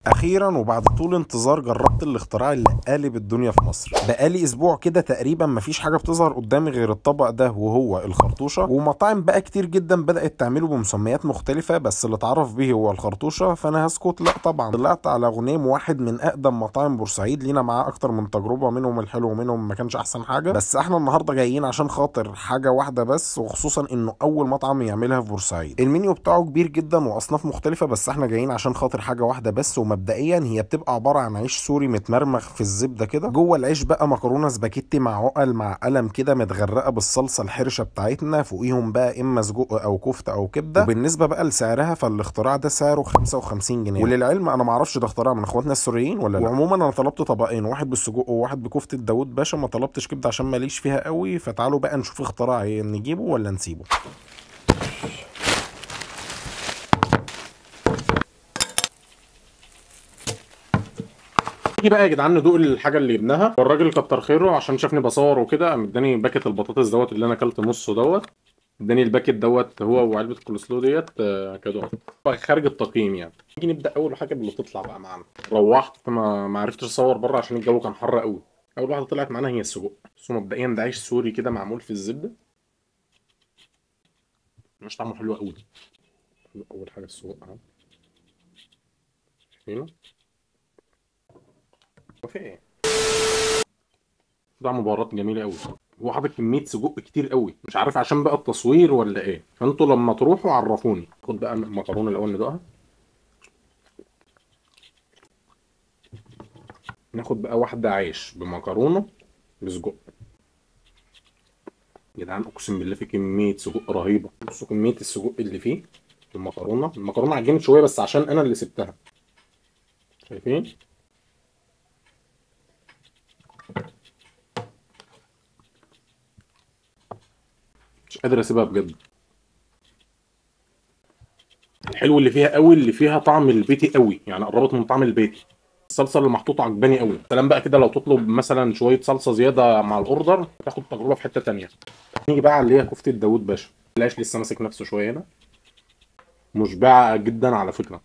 اخيرا وبعد طول انتظار جربت الاختراع اللي قالب الدنيا في مصر بقالي اسبوع كده تقريبا مفيش حاجه بتظهر قدامي غير الطبق ده وهو الخرطوشه ومطاعم بقى كتير جدا بدات تعمله بمسميات مختلفه بس اللي اتعرف به هو الخرطوشه فانا هسكت لا طبعا طلعت على غنيم واحد من اقدم مطاعم بورسعيد لينا معاه اكتر من تجربه منهم الحلو ومنهم ما كانش احسن حاجه بس احنا النهارده جايين عشان خاطر حاجه واحده بس وخصوصا انه اول مطعم يعملها في بورسعيد المنيو بتاعه كبير جدا واصناف مختلفه بس احنا جايين عشان خاطر حاجه واحده بس ومبدئيا هي بتبقى عباره عن عيش سوري متمرمخ في الزبده كده جوه العيش بقى مكرونه سباكيتي مع عقل مع قلم كده متغرقه بالصلصه الحرشه بتاعتنا فوقيهم بقى اما سجق او كفته او كبده وبالنسبه بقى لسعرها فالاختراع ده سعره 55 جنيه وللعلم انا ما اعرفش ده اختراع من اخواتنا السوريين ولا لا وعموما انا طلبت طبقين واحد بالسجق وواحد بكفته داوود باشا ما طلبتش كبده عشان ماليش فيها قوي فتعالوا بقى نشوف اختراع ايه نجيبه ولا نسيبه نيجي بقى يا جدعان ندوق الحاجه اللي جبناها والراجل كتر خيره عشان شافني بصور وكده قام اداني باكت البطاطس دوت اللي انا اكلت نصه دوت اداني الباكت دوت هو وعلبه الكولسلو ديت آه، كادو بقى خارج التقييم يعني نيجي نبدا اول حاجه باللي تطلع بقى معانا روحت ما ما عرفتش اصور بره عشان الجو كان حر قوي اول واحده طلعت معانا هي السجق بس هو مبدئيا ده عيش سوري كده معمول في الزبده مش طعمه حلو قوي اول حاجه السجق اهو شايفينه وفي ايه طعم بهارات جميله قوي هو حاطط كميه سجق كتير قوي مش عارف عشان بقى التصوير ولا ايه فانتوا لما تروحوا عرفوني خد بقى المكرونه الاول ندوقها ناخد بقى واحده عيش بمكرونه بسجق يا جدعان اقسم بالله في كميه سجق رهيبه بصوا كميه السجق اللي فيه في المكرونه المكرونه عجنت شويه بس عشان انا اللي سبتها شايفين مش قادر اسيبها بجد الحلو اللي فيها قوي اللي فيها طعم البيتي قوي يعني قربت من طعم البيتي الصلصه اللي محطوطه عجباني قوي سلام بقى كده لو تطلب مثلا شويه صلصه زياده مع الاوردر تاخد تجربه في حته تانية نيجي بقى على اللي هي كفته داوود باشا العيش لسه ماسك نفسه شويه هنا مشبعه جدا على فكره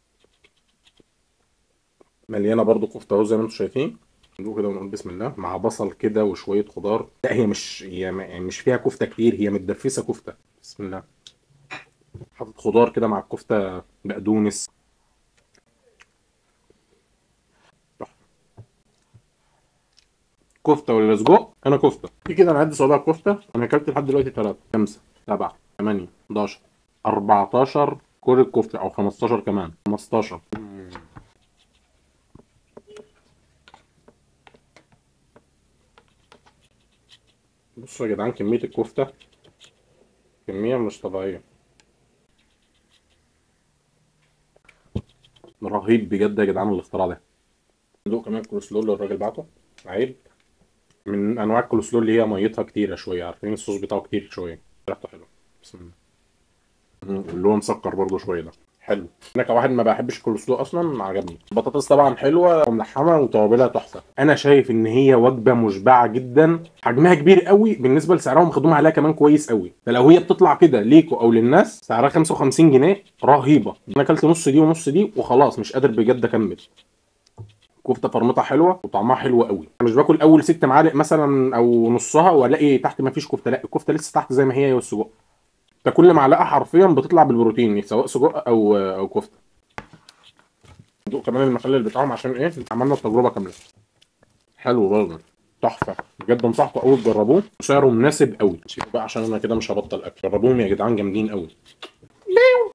مليانه برضو كفته اهو زي ما انتم شايفين ندوق كده ونقول بسم الله مع بصل كده وشويه خضار لا هي مش هي م- يعني مش فيها كفته كتير هي متدفسه كفته بسم الله حاطط خضار كده مع الكفته بقدونس تحفة. كفته ولا سجق انا كفته في كده انا عندي صوابع كفته انا اكلت لحد دلوقتي 3 5 7 8 11 14 كوره كفته او 15 كمان 15 بصوا يا جدعان كمية الكفتة كمية مش طبيعية رهيب بجد يا جدعان الاختراع ده ندوق كمان كولسلو اللي الراجل بعته عيب من انواع الكولسلو اللي هي ميتها كتيرة شوية عارفين الصوص بتاعه كتير شوية ريحته حلوة بسم الله مم، اللي هو مسكر برضه شوية ده حلو انا كواحد ما بحبش الكولسلو اصلا عجبني البطاطس طبعا حلوه وملحمه وتوابلها تحفه انا شايف ان هي وجبه مشبعه جدا حجمها كبير قوي بالنسبه لسعرها مخدوم عليها كمان كويس قوي فلو هي بتطلع كده ليكو او للناس سعرها 55 جنيه رهيبه انا اكلت نص دي ونص دي وخلاص مش قادر بجد اكمل كفته فرمتها حلوه وطعمها حلو قوي انا مش باكل اول ست معالق مثلا او نصها والاقي تحت ما فيش كفته لا الكفته لسه تحت زي ما هي والسجق ده كل معلقه حرفيا بتطلع بالبروتين سواء سجق او او كفته ندوق كمان المخلل بتاعهم عشان ايه عملنا التجربه كامله حلو برضه تحفه بجد انصحكم قوي تجربوه وسعره مناسب قوي سيبوا بقى عشان انا كده مش هبطل اكل جربوهم يا جدعان جامدين قوي